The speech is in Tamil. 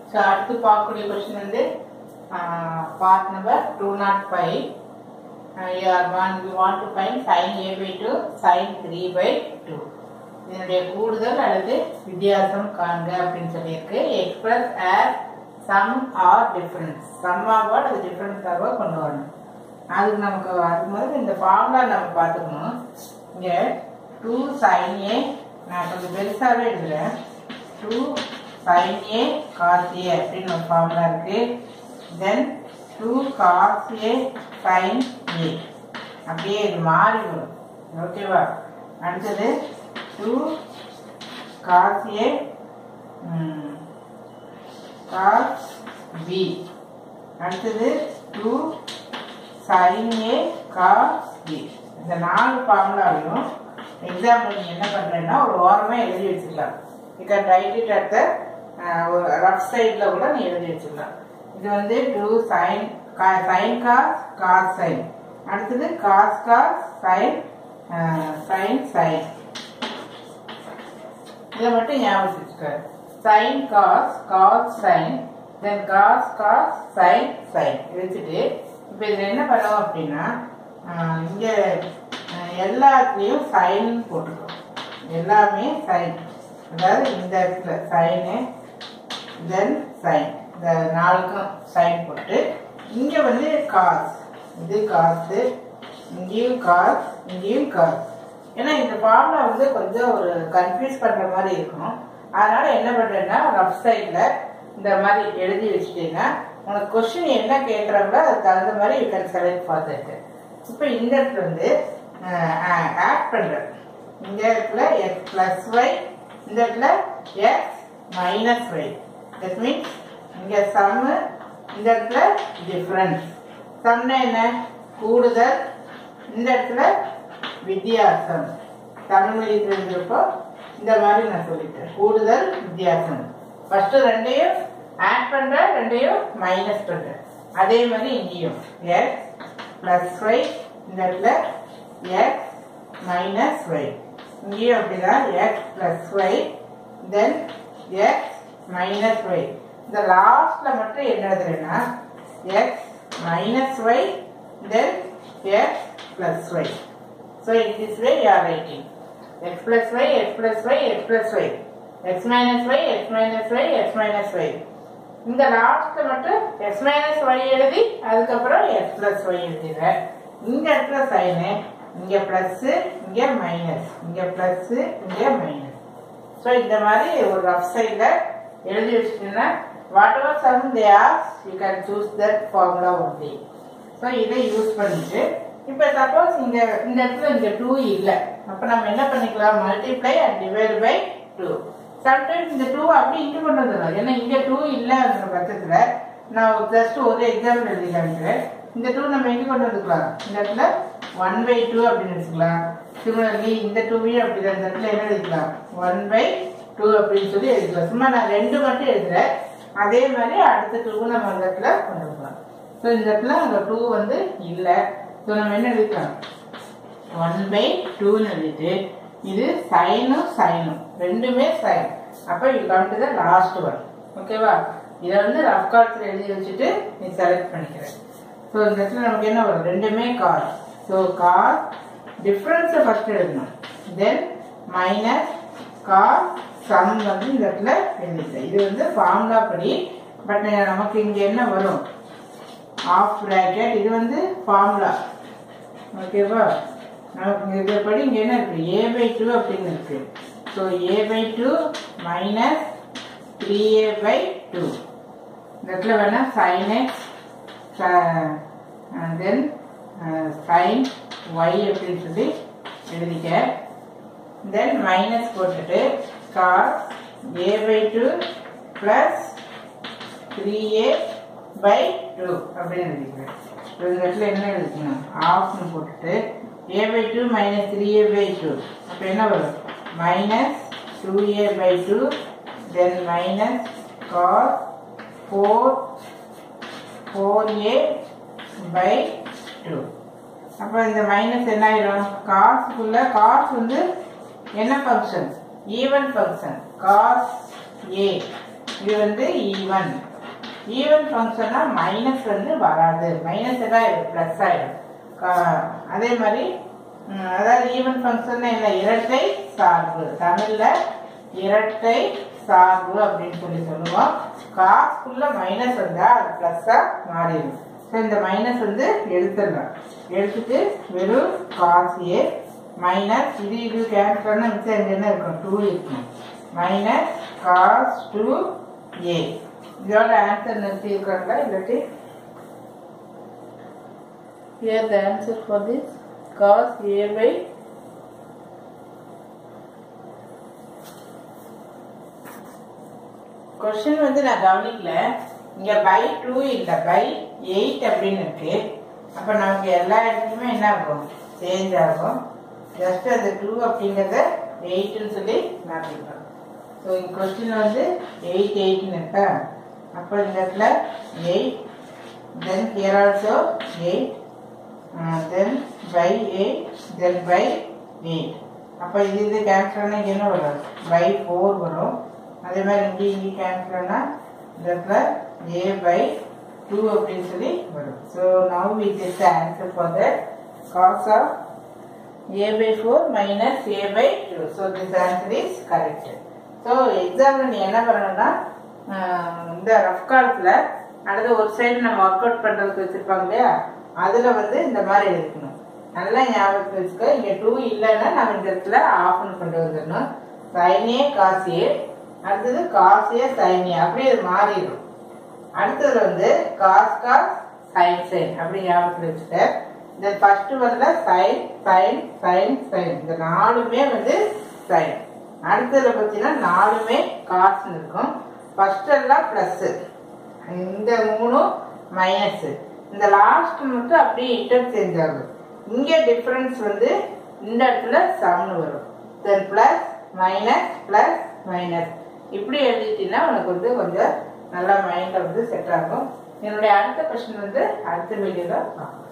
ஸோ அடுத்து பார்க்கக்கூடிய கொஸ்டின் வந்து part number two not five your one we want to find sine A by two sine three by two இதனுடைய கூடுதல் அல்லது வித்தியாசம் காண்க அப்படின்னு சொல்லியிருக்கு express as sum or difference சம்மாவோ அல்லது டிஃபரன்ஸாவோ கொண்டு வரணும் அதுக்கு நமக்கு அதுக்கு முதல்ல இந்த ஃபார்முலா நம்ம பார்த்துக்கணும் இங்கே டூ சைன் ஏ நான் கொஞ்சம் பெருசாகவே எழுதுறேன் two sine A cos A அப்படின்னு ஒரு ஃபார்முலா இருக்கு then two cos A sine A அப்படியே இது மாறி வரும் ஓகேவா அடுத்தது two cos A cos B அடுத்தது two sine A cos B இந்த நாலு ஃபார்முலாவையும் எக்ஸாம்பிள் நீங்கள் என்ன பண்ணுறேன்னா ஒரு ஓரமாக எழுதி வச்சுக்கலாம் you can write it at the ஒரு ரஃப் சைடில் கூட நீ எழுதி வச்சுக்கலாம் இது வந்து two sign sign cos cos sign அடுத்தது cos cos sign sign sign இதை மட்டும் ஞாபகம் வச்சுக்க சைன் காஸ் காஸ் சைன் தென் காஸ் காஸ் சைன் சைன் வச்சுட்டு இப்போ இதில் என்ன பண்ணுவோம் அப்படின்னா இங்கே எல்லாத்துலேயும் சைன் போட்டுக்கோம் எல்லாமே சைன் அதாவது இந்த இடத்துல சைனு தென் சைன் இந்த நாலுக்கும் சைன் போட்டு இங்கே வந்து காஸ் இது காசு இங்கேயும் காஸ் இங்கேயும் காஸ் ஏன்னா இந்த ஃபார்முலா வந்து கொஞ்சம் ஒரு கன்ஃபியூஸ் பண்ணுற மாதிரி இருக்கும் அதனால என்ன பண்ணுறேன்னா ரஃப் சைடில் இந்த மாதிரி எழுதி வச்சுட்டீங்கன்னா உனக்கு கொஸ்டின் என்ன கேட்குறாங்களோ அதுக்கு தகுந்த மாதிரி you can select for that இப்போ இந்த இடத்துல வந்து ஆட் பண்ணுறேன் இந்த இடத்துல எக்ஸ் ப்ளஸ் ஒய் இந்த இடத்துல X minus Y that means இங்கே சம்மு இந்த இடத்துல டிஃப்ரென்ஸ் சம்னா என்ன கூடுதல் இந்த இடத்துல வித்தியாசம் தமிழ் மொழி தெரிஞ்சிருப்போ இந்த மாதிரி நான் சொல்லிட்டேன் கூடுதல் வித்தியாசம் ஃபர்ஸ்ட் ரெண்டையும் ஆட் பண்றேன் ரெண்டையும் மைனஸ் பண்றேன் அதே மாதிரி இங்கேயும் எக்ஸ் பிளஸ் ஒய் இந்த இடத்துல எக்ஸ் மைனஸ் ஒய் இங்கேயும் அப்படிதான் X plus Y then X minus Y இந்த லாஸ்ட்ல மட்டும் என்ன எழுதுறேன்னா X minus Y then X plus Y So in this way you are writing x plus y, x plus y, x plus y, x minus y, x minus y, x minus y. இந்த லாஸ்ட்ல மட்டும் x minus y எழுதி அதுக்கப்புறம் x plus y எழுதிடுற இந்த இடத்துல சைனு இங்க பிளஸ் இங்க மைனஸ் இங்க பிளஸ் இங்க மைனஸ் ஸோ இந்த மாதிரி ஒரு ரஃப் சைடில் எழுதி வச்சுட்டீங்கன்னா what ever some they hours you can choose that formula only so இதை யூஸ் பண்ணிட்டு இப்போ சப்போஸ் இங்க இந்த இடத்துல இங்க டூ இல்லை அப்போ நம்ம என்ன பண்ணிக்கலாம் multiply and divide by two sometimes இந்த டூ அப்படி இங்கே கொண்டு வந்துடலாம் ஏன்னா இங்க டூ இல்லைங்கிற பட்சத்தில் நான் ஜஸ்ட் ஒரு எக்ஸாம்பிள் எழுதிக்கலாம் இந்த டூ நம்ம எங்கே கொண்டு வந்துக்கலாம் இந்த இடத்துல ஒன் பை டூ அப்படின்னு வச்சுக்கலாம் சிமிலர்லி இந்த டூவையும் அப்படி இந்த இடத்துல என்ன எழுதிக்கலாம் ஒன் பை டூ அப்படின்னு சொல்லி எழுதிக்கலாம் சும்மா நான் ரெண்டு மட்டும் எழுதுறேன் அதே மாதிரி அடுத்த டூ நம்ம அந்த இடத்துல கொண்டு வரலாம் ஸோ இந்த இடத்துல அந்த டூ வந்து இல்லை ஸோ நம்ம என்ன எழுதிக்கலாம் ஒன் பை டூன்னு எழுதிட்டு இது சைனும் சைனும் ரெண்டுமே சைன் அப்போ you come to the last one ஓகேவா இதை வந்து ரஃப் கார்ட்ஸில் எழுதி வச்சுட்டு நீ செலக்ட் பண்ணிக்கிற ஸோ இந்த இடத்துல நமக்கு என்ன வரும் ரெண்டுமே கார் ஸோ கார் டிஃப்ரென்ஸை ஃபஸ்ட் எழுதணும் தென் மைனஸ் கார் சம் வந்து இந்த இடத்துல எழுதிட்டேன் இது வந்து ஃபார்முலா படி பட் நமக்கு இங்கே என்ன வரும் ஆஃப் ப்ராக்கெட் இது வந்து ஃபார்முலா ஓகேவா நமக்கு இதுபடி இங்கே என்ன இருக்கு ஏ பை டூ அப்படின்னு இருக்கு so A by two minus three A by two இந்த இடத்துல வேணா sine X then sine Y அப்படின்னு சொல்லி எழுதிக்க தென் மைனஸ் போட்டுட்டு cos A by two plus three A by two அப்படின்னு எழுதிக்கிறேன் இந்த இடத்துல என்ன எழுதிக்கணும் ஆஃப்னு போட்டுட்டு A by two minus three A by two அப்போ என்ன வரும் minus two A by two then minus cos four four A by two அப்போ இந்த மைனஸ் என்ன ஆயிடும் காசுக்குள்ள காசு வந்து என்ன function even function cos A இது வந்து ஈவன் ஈவன் ஃபங்க்ஷன்னா மைனஸ் வந்து வராது மைனஸ் எல்லாம் ப்ளஸ் ஆயிடும் கா- அதே மாதிரி ம், அதாவது ஈவன் ஃபங்க்ஷன் என்ன இரட்டை சார்பு தமிழ்ல இரட்டை சார்பு அப்படின்னு சொல்லி சொல்லுவோம் காசுக்குள்ள மைனஸ் வந்தா அது ப்ளஸ்ஸா மாறிடும் ஸோ இந்த மைனஸ் வந்து எடுத்துடலாம் எடுத்துட்டு வெறும் காசு ஏ மைனஸ் இது இது கேன்சல் பண்ண மிச்சம் இங்க என்ன இருக்கும் டூ இருக்கும் மைனஸ் காஸ் டூ ஏ இதோட ஆன்சர் நிறுத்தி இருக்காங்களா இல்லாட்டி Here the answer for this cos A by question வந்து நான் கவனிக்கல இங்க பை டூ இல்ல பை எயிட் அப்படின்னு இருக்கு அப்ப நமக்கு எல்லா இடத்துலையுமே என்ன ஆகும் சேஞ்ச் ஆகும் ஜஸ்ட் அந்த டூ அப்படிங்கிறத எயிட்னு சொல்லி மாற்றிக்கலாம் ஸோ இங்க கொஸ்டின் வந்து எயிட் எயிட்னு இருக்கா அப்போ இந்த இடத்துல eight then here also eight then by eight then by eight அப்போ இது இது கேன்சல் ஆனால் இங்க என்ன வரும் பை ஃபோர் வரும் அதே மாதிரி இங்கே இங்கே கேன்சல் ஆனால் இந்த இடத்துல ஏ பை டூ அப்படின்னு சொல்லி வரும் so now it is answer for the cos of a by 4 minus a by 2. So this answer is correct. So எக்ஸாம்ல நீ என்ன பண்ணணும்னா ஆஹ், இந்த ரஃப் காலத்தில் அடுத்து ஒரு சைடு நம்ம ஒர்க் அவுட் பண்ணுறதுக்கு வச்சிருப்பாங்க இல்லையா அதில் வந்து இந்த மாதிரி எழுதிக்கணும் நல்லா ஞாபகத்தில் வச்சுக்க இங்கே டூ இல்லைன்னா நம்ம இந்த இடத்துல ஆஃப்னு கொண்டு வந்துடணும் சைனே காசியே அடுத்தது காசியே சைனியே அப்படியே இது மாறிடும் அடுத்ததுல வந்து காஸ் காஸ் சைன் சைன் அப்படி ஞாபகத்தில் வச்சுக்க இந்த ஃபர்ஸ்ட் வரல சைன் சைன் சைன் சைன் இந்த நாலுமே வந்து சைன் அடுத்ததுல பார்த்தீங்கன்னா நாலுமே காசுன்னு இருக்கும் ஃபர்ஸ்ட் எல்லாம் ப்ளஸ் இந்த மூணும் மைனஸ் இந்த லாஸ்ட் மட்டும் அப்படியே இன்டர்சேஞ்ச் ஆகும் இங்கே டிஃபரன்ஸ் வந்து இந்த இடத்துல சம்னு வரும் then plus minus plus minus இப்படி எழுதிட்டீங்கன்னா உனக்கு வந்து கொஞ்சம் நல்லா மைண்டில் வந்து செட் ஆகும் என்னுடைய அடுத்த கொஸ்டின் வந்து அடுத்த வீடியோவில் பார்க்கலாம்